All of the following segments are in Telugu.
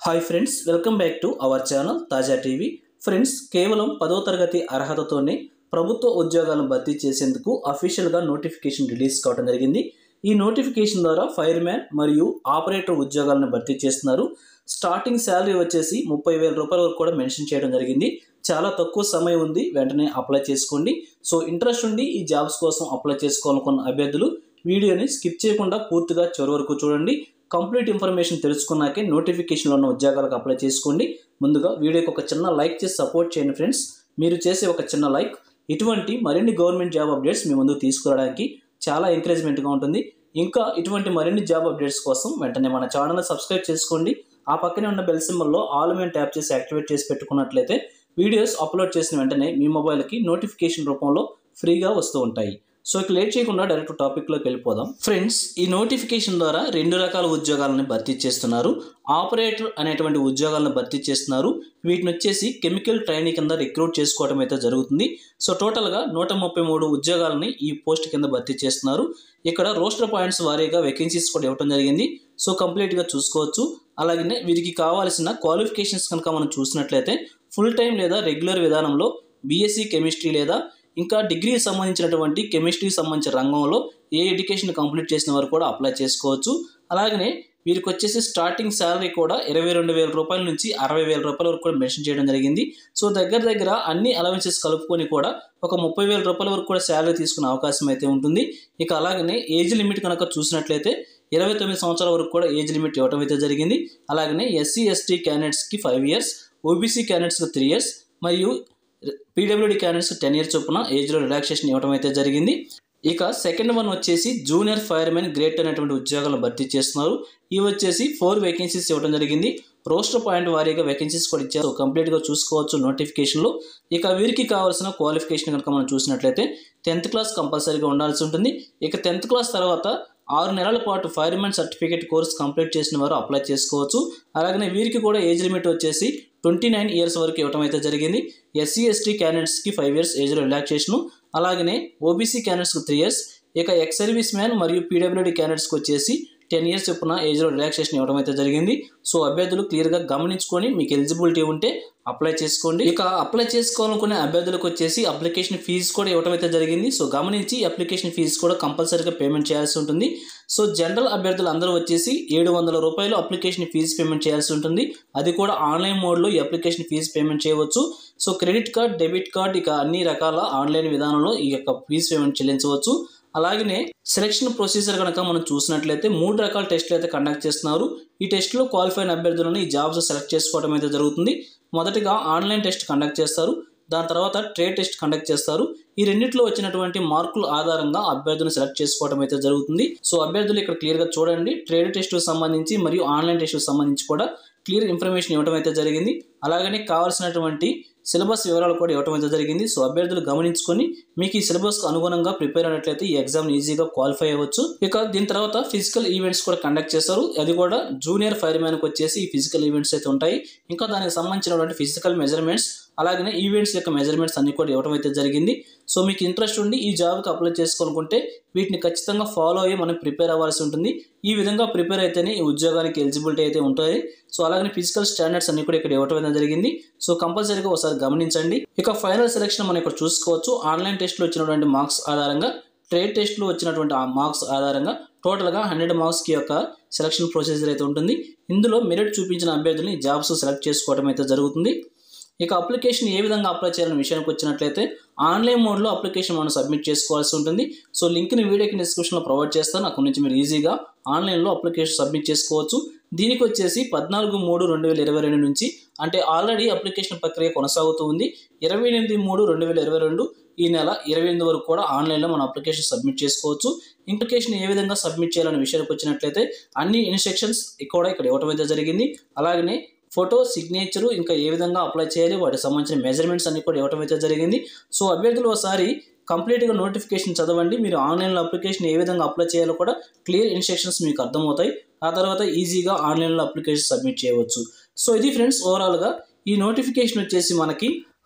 hi friends welcome back to our channel Taaza TV friends కేవలం పదో తరగతి అర్హతతోనే ప్రభుత్వ ఉద్యోగాలను భర్తీ చేసేందుకు అఫీషియల్గా నోటిఫికేషన్ రిలీజ్ కావడం జరిగింది ఈ నోటిఫికేషన్ ద్వారా ఫైర్ మ్యాన్ మరియు ఆపరేటర్ ఉద్యోగాలను భర్తీ చేస్తున్నారు స్టార్టింగ్ శాలరీ వచ్చేసి ముప్పై వేల రూపాయల వరకు కూడా మెన్షన్ చేయడం జరిగింది చాలా తక్కువ సమయం ఉంది వెంటనే అప్లై చేసుకోండి సో ఇంట్రెస్ట్ ఉండి ఈ జాబ్స్ కోసం అప్లై చేసుకోవాలనుకున్న అభ్యర్థులు వీడియోని స్కిప్ చేయకుండా పూర్తిగా చివరి వరకు చూడండి కంప్లీట్ ఇన్ఫర్మేషన్ తెలుసుకున్నాకే నోటిఫికేషన్లో ఉన్న ఉద్యోగాలకు అప్లై చేసుకోండి ముందుగా వీడియోకి ఒక చిన్న లైక్ చేసి సపోర్ట్ చేయండి ఫ్రెండ్స్ మీరు చేసే ఒక చిన్న లైక్ ఇటువంటి మరిన్ని గవర్నమెంట్ జాబ్ అప్డేట్స్ మీ ముందుకు తీసుకురావడానికి చాలా ఎంకరేజ్మెంట్గా ఉంటుంది ఇంకా ఇటువంటి మరిన్ని జాబ్ అప్డేట్స్ కోసం వెంటనే మన ఛానల్ని సబ్స్క్రైబ్ చేసుకోండి ఆ పక్కనే ఉన్న బెల్ సింబల్లో ఆల్ మేము ట్యాప్ చేసి యాక్టివేట్ చేసి పెట్టుకున్నట్లయితే వీడియోస్ అప్లోడ్ చేసిన వెంటనే మీ మొబైల్కి నోటిఫికేషన్ రూపంలో ఫ్రీగా వస్తూ ఉంటాయి సో ఇక లేట్ చేయకుండా డైరెక్ట్ టాపిక్లోకి వెళ్ళిపోదాం ఫ్రెండ్స్ ఈ నోటిఫికేషన్ ద్వారా రెండు రకాల ఉద్యోగాలను భర్తీ చేస్తున్నారు ఆపరేటర్ అనేటువంటి ఉద్యోగాలను భర్తీ చేస్తున్నారు వీటిని వచ్చేసి కెమికల్ ట్రైనింగ్ కింద రిక్రూట్ చేసుకోవడం అయితే జరుగుతుంది సో టోటల్గా నూట ముప్పై మూడు ఉద్యోగాలని ఈ పోస్ట్ కింద భర్తీ చేస్తున్నారు ఇక్కడ రోస్టర్ పాయింట్స్ వారీగా వేకెన్సీస్ కూడా ఇవ్వడం జరిగింది సో కంప్లీట్గా చూసుకోవచ్చు అలాగే వీరికి కావాల్సిన క్వాలిఫికేషన్స్ కనుక మనం చూసినట్లయితే ఫుల్ టైం లేదా రెగ్యులర్ విధానంలో బీఎస్సీ కెమిస్ట్రీ లేదా ఇంకా డిగ్రీకి సంబంధించినటువంటి కెమిస్ట్రీకి సంబంధించిన రంగంలో ఏ ఎడ్యుకేషన్ కంప్లీట్ చేసిన వారు కూడా అప్లై చేసుకోవచ్చు అలాగనే వీరికి వచ్చేసి స్టార్టింగ్ శాలరీ కూడా ఇరవై రెండు వేల రూపాయల నుంచి అరవై వేల రూపాయల వరకు కూడా మెన్షన్ చేయడం జరిగింది సో దగ్గర దగ్గర అన్ని అలవెన్సెస్ కలుపుకొని కూడా ఒక ముప్పై వేల రూపాయల వరకు కూడా శాలరీ తీసుకునే అవకాశం అయితే ఉంటుంది ఇక అలాగనే ఏజ్ లిమిట్ కనుక చూసినట్లయితే ఇరవై తొమ్మిది సంవత్సరాల వరకు కూడా ఏజ్ లిమిట్ ఇవ్వడం అయితే జరిగింది అలాగనే ఎస్సీ ఎస్టీ క్యాండిడేట్స్కి ఫైవ్ ఇయర్స్ ఓబీసీ క్యాండిడేట్స్కి త్రీ ఇయర్స్ మరియు పీడబ్ల్యూడి క్యాండిడేట్స్ టెన్ ఇయర్స్ చొప్పున ఏజ్లో రిలాక్సేషన్ ఇవ్వడం అయితే జరిగింది ఇక సెకండ్ వన్ వచ్చేసి జూనియర్ ఫైర్మెన్ గ్రేట్ అనేటువంటి ఉద్యోగాలను భర్తీ చేస్తున్నారు ఇవి వచ్చేసి ఫోర్ వేకెన్సీస్ ఇవ్వడం జరిగింది రోస్టర్ పాయింట్ వారీగా వేకెన్సీస్ కూడా ఇచ్చారు కంప్లీట్గా చూసుకోవచ్చు నోటిఫికేషన్లో ఇక వీరికి కావాల్సిన క్వాలిఫికేషన్ కనుక మనం చూసినట్లయితే టెన్త్ క్లాస్ కంపల్సరీగా ఉండాల్సి ఉంటుంది ఇక టెన్త్ క్లాస్ తర్వాత ఆరు నెలల పాటు ఫైర్మెన్ సర్టిఫికేట్ కోర్స్ కంప్లీట్ చేసిన వారు అప్లై చేసుకోవచ్చు అలాగనే వీరికి కూడా ఏజ్ లిమిట్ వచ్చేసి ట్వంటీ నైన్ ఇయర్స్ వరకు ఇవ్వడం అయితే జరిగింది ఎస్సీ ఎస్టీ క్యాండిడేట్స్కి ఫైవ్ ఇయర్స్ ఏజ్లో రిలాక్సేషన్ అలాగనే ఓబీసీ క్యాండిడేట్స్కి త్రీ ఇయర్స్ ఇక ఎక్స్ సర్వీస్ మ్యాన్ మరియు పీడబ్ల్యూడీ క్యాండిడేట్స్కి వచ్చేసి టెన్ ఇయర్స్ చొప్పున ఏజ్లో రిలాక్సేషన్ ఇవ్వడం అయితే జరిగింది సో అభ్యర్థులు క్లియర్గా గమనించుకొని మీకు ఎలిజిబిలిటీ ఉంటే అప్లై చేసుకోండి ఇక అప్లై చేసుకోవాలనుకునే అభ్యర్థులకు వచ్చేసి అప్లికేషన్ ఫీజు కూడా ఇవ్వడం అయితే జరిగింది సో గమనించి అప్లికేషన్ ఫీజు కూడా కంపల్సరీగా పేమెంట్ చేయాల్సి ఉంటుంది సో జనరల్ అభ్యర్థులు అందరూ వచ్చేసి ఏడు వందల రూపాయలు అప్లికేషన్ ఫీజు పేమెంట్ చేయాల్సి ఉంటుంది అది కూడా ఆన్లైన్ మోడ్లో ఈ అప్లికేషన్ ఫీజు పేమెంట్ చేయవచ్చు so credit card debit card ఇక అన్ని రకాల ఆన్లైన్ విధానంలో ఈ యొక్క ఫీజు పేమెంట్ చెల్లించవచ్చు అలాగనే సెలక్షన్ ప్రొసీజర్ కనుక మనం చూసినట్లయితే మూడు రకాల టెస్టులు అయితే కండక్ట్ చేస్తున్నారు ఈ టెస్ట్లో క్వాలిఫైన్ అభ్యర్థులను ఈ జాబ్స్ సెలెక్ట్ చేసుకోవడం అయితే జరుగుతుంది మొదటిగా ఆన్లైన్ టెస్ట్ కండక్ట్ చేస్తారు దాని తర్వాత ట్రేడ్ టెస్ట్ కండక్ట్ చేస్తారు ఈ రెండిట్లో వచ్చినటువంటి మార్కుల ఆధారంగా అభ్యర్థులను సెలెక్ట్ చేసుకోవడం అయితే జరుగుతుంది సో అభ్యర్థులు ఇక్కడ క్లియర్గా చూడండి ట్రేడ్ టెస్ట్కు సంబంధించి మరియు ఆన్లైన్ టెస్ట్కు సంబంధించి కూడా క్లియర్ ఇన్ఫర్మేషన్ ఇవ్వడం అయితే జరిగింది అలాగనే కావాల్సినటువంటి సిలబస్ వివరాలు కూడా ఇవ్వడం అయితే జరిగింది సో అభ్యర్థులు గమనించుకొని మీకు ఈ సిలబస్కు అనుగుణంగా ప్రిపేర్ అయినట్లయితే ఈ ఎగ్జామ్ ఈజీగా క్వాలిఫై అవ్వచ్చు ఇక దీని తర్వాత ఫిజికల్ ఈవెంట్స్ కూడా కండక్ట్ చేస్తారు అది కూడా జూనియర్ ఫైర్ మ్యాన్కి వచ్చేసి ఈ ఫిజికల్ ఈవెంట్స్ అయితే ఉంటాయి ఇంకా దానికి సంబంధించినటువంటి ఫిజికల్ మెజర్మెంట్స్ అలాగనే ఈవెంట్స్ యొక్క మెజర్మెంట్స్ అన్ని కూడా ఇవ్వడం అయితే జరిగింది సో మీకు ఇంట్రెస్ట్ ఉండి ఈ జాబ్కి అప్లై చేసుకోవాలనుకుంటే వీటిని ఖచ్చితంగా ఫాలో అయ్యి మనం ప్రిపేర్ అవ్వాల్సి ఉంటుంది ఈ విధంగా ప్రిపేర్ అయితేనే ఈ ఉద్యోగానికి ఎలిజిబిలిటీ అయితే ఉంటుంది సో అలాగే ఫిజికల్ స్టాండర్డ్స్ అన్ని కూడా ఇక్కడ ఇవ్వడం అయితే జరిగింది సో కంపల్సరీగా ఒకసారి గమనించండి ఇక ఫైనల్ సెలెక్షన్ మనం ఇక్కడ చూసుకోవచ్చు ఆన్లైన్ టెస్ట్లో వచ్చినటువంటి మార్క్స్ ఆధారంగా ట్రేడ్ టెస్ట్లో వచ్చినటువంటి ఆ మార్క్స్ ఆధారంగా టోటల్గా హండ్రెడ్ మార్క్స్కి యొక్క సెలక్షన్ ప్రొసీజర్ అయితే ఉంటుంది ఇందులో మెరిట్ చూపించిన అభ్యర్థుల్ని జాబ్స్ సెలెక్ట్ చేసుకోవడం అయితే జరుగుతుంది ఇక అప్లికేషన్ ఏ విధంగా అప్లై చేయాలనే విషయానికి వచ్చినట్లయితే ఆన్లైన్ మోడ్లో అప్లికేషన్ మనం సబ్మిట్ చేసుకోవాల్సి ఉంటుంది సో లింక్ని వీడియోకి డిస్క్రిప్షన్లో ప్రొవైడ్ చేస్తాను అక్కడి నుంచి మీరు ఈజీగా ఆన్లైన్లో అప్లికేషన్ సబ్మిట్ చేసుకోవచ్చు దీనికి వచ్చేసి పద్నాలుగు మూడు రెండు వేల ఇరవై రెండు నుంచి అంటే ఆల్రెడీ అప్లికేషన్ ప్రక్రియ కొనసాగుతూ ఉంది ఇరవై ఎనిమిది మూడు రెండు వేల ఇరవై రెండు ఈ నెల ఇరవై ఎనిమిది వరకు కూడా ఆన్లైన్లో మనం అప్లికేషన్ సబ్మిట్ చేసుకోవచ్చు ఇంప్లికేషన్ ఏ విధంగా సబ్మిట్ చేయాలనే విషయానికి వచ్చినట్లయితే అన్ని ఇన్స్ట్రక్షన్స్ కూడా ఇక్కడ ఇవ్వడం అయితే జరిగింది అలాగనే ఫోటో సిగ్నేచరు ఇంకా ఏ విధంగా అప్లై చేయాలి వాటికి సంబంధించిన మెజర్మెంట్స్ అన్ని కూడా ఇవ్వడం అయితే జరిగింది సో అభ్యర్థులు ఒకసారి కంప్లీట్గా నోటిఫికేషన్ చదవండి మీరు ఆన్లైన్లో అప్లికేషన్ ఏ విధంగా అప్లై చేయాలో కూడా క్లియర్ ఇన్స్ట్రక్షన్స్ మీకు అర్థమవుతాయి ఆ తర్వాత ఈజీగా ఆన్లైన్లో అప్లికేషన్ సబ్మిట్ చేయవచ్చు సో ఇది ఫ్రెండ్స్ ఓవరాల్గా ఈ నోటిఫికేషన్ వచ్చేసి మనకి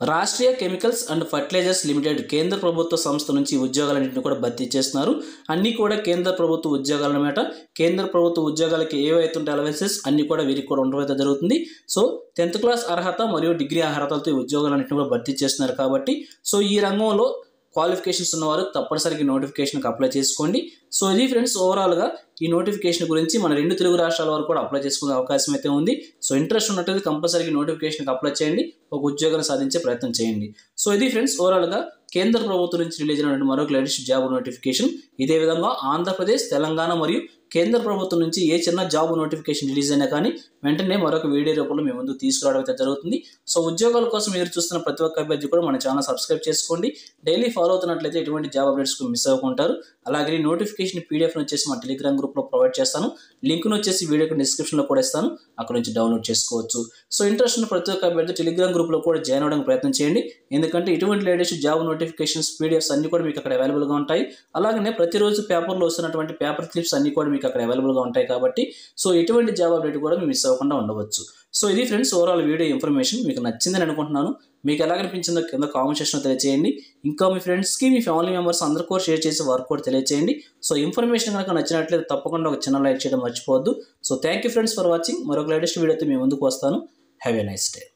Rashtriya chemicals and fertilisers limited కేంద్ర ప్రభుత్వ సంస్థ నుంచి ఉద్యోగాలన్నింటినీ కూడా భర్తీ చేస్తున్నారు అన్నీ కూడా కేంద్ర ప్రభుత్వ ఉద్యోగాలు అనమాట కేంద్ర ప్రభుత్వ ఉద్యోగాలకి ఏవైతే ఉంటే అలవెన్సెస్ అన్నీ కూడా వీరికి కూడా ఉండడం అయితే జరుగుతుంది సో టెన్త్ క్లాస్ అర్హత మరియు డిగ్రీ అర్హతలతో ఈ ఉద్యోగాలన్నింటినీ కూడా భర్తీ చేస్తున్నారు కాబట్టి సో ఈ రంగంలో క్వాలిఫికేషన్స్ ఉన్నవారు తప్పనిసరిగా నోటిఫికేషన్కి అప్లై చేసుకోండి సో ఇది ఫ్రెండ్స్ ఓవరాల్గా ఈ నోటిఫికేషన్ గురించి మన రెండు తెలుగు రాష్ట్రాల వరకు కూడా అప్లై చేసుకునే అవకాశం అయితే ఉంది సో ఇంట్రెస్ట్ ఉన్నట్లయితే కంపల్సరీగా నోటిఫికేషన్కి అప్లై చేయండి ఒక ఉద్యోగాన్ని సాధించే ప్రయత్నం చేయండి సో ఇది ఫ్రెండ్స్ ఓవరాల్గా కేంద్ర ప్రభుత్వం నుంచి రిలీజ్ అయినటువంటి మరొక లేటెస్ట్ జాబ్ నోటిఫికేషన్ ఇదే విధంగా ఆంధ్రప్రదేశ్ తెలంగాణ మరియు కేంద్ర ప్రభుత్వం నుంచి ఏ చిన్న జాబ్ నోటిఫికేషన్ రిలీజ్ అయినా కానీ వెంటనే మరొక వీడియో రూపంలో మీ ముందు తీసుకురావడం అయితే జరుగుతుంది సో ఉద్యోగాల కోసం ఎదురు చూస్తున్న ప్రతి ఒక్క అభ్యర్థి కూడా మన ఛానల్ సబ్స్క్రైబ్ చేసుకోండి డైలీ ఫాలో అవుతున్నట్లయితే ఎటువంటి జాబ్ అప్డేట్స్ మిస్ అవ్వకుంటారు అలాగే నోటిఫికేషన్ పీడిఎఫ్ వచ్చేసి మా టెలిగ్రామ్ గ్రూప్లో ప్రొవైడ్ చేస్తాను లింక్ను వచ్చేసి వీడియోకి డిస్క్రిప్షన్లో కూడా ఇస్తాను అక్కడ నుంచి డౌన్లోడ్ చేసుకోవచ్చు సో ఇంట్రెస్ట్ ఉన్న ప్రతి ఒక్క అభ్యర్థి టెలిగ్రామ్ గ్రూప్లో కూడా జాయిన్ అవ్వడానికి ప్రయత్నం చేయండి ఎందుకంటే ఇటువంటి లేటెస్ట్ జాబ్ నోటిఫికేషన్స్ పీడిఎఫ్స్ అన్ని కూడా మీకు అక్కడ అవైలబుల్గా ఉంటాయి అలాగనే ప్రతిరోజు పేపర్లో వస్తున్నటువంటి పేపర్ క్లిప్స్ అన్ని కూడా మీకు అక్కడ అవైలబుల్గా ఉంటాయి కాబట్టి సో ఎటువంటి జాబ్ అప్డేట్ కూడా మీరు మిస్ అవ్వకుండా ఉండవచ్చు సో ఇది ఫ్రెండ్స్ ఓవరాల్ వీడియో ఇన్ఫర్మేషన్ మీకు నచ్చిందని అనుకుంటున్నాను మీకు ఎలా అనిపించిందో కింద కామెంట్ సెక్షన్లో తెలియజేయండి ఇంకా మీ ఫ్రెండ్స్కి మీ ఫ్యామిలీ మెంబర్స్ అందరూ కూడా షేర్ చేసి వారికి కూడా తెలియజేయండి సో ఇన్ఫర్మేషన్ కనుక నచ్చినట్లయితే తప్పకుండా ఒక చిన్న లైక్ చేయడం మర్చిపోవద్దు so thank you friends for watching మరొక లేటెస్ట్ వీడియోతో మీ ముందుకు వస్తాను హ్యావ్ ఎ నైస్ డే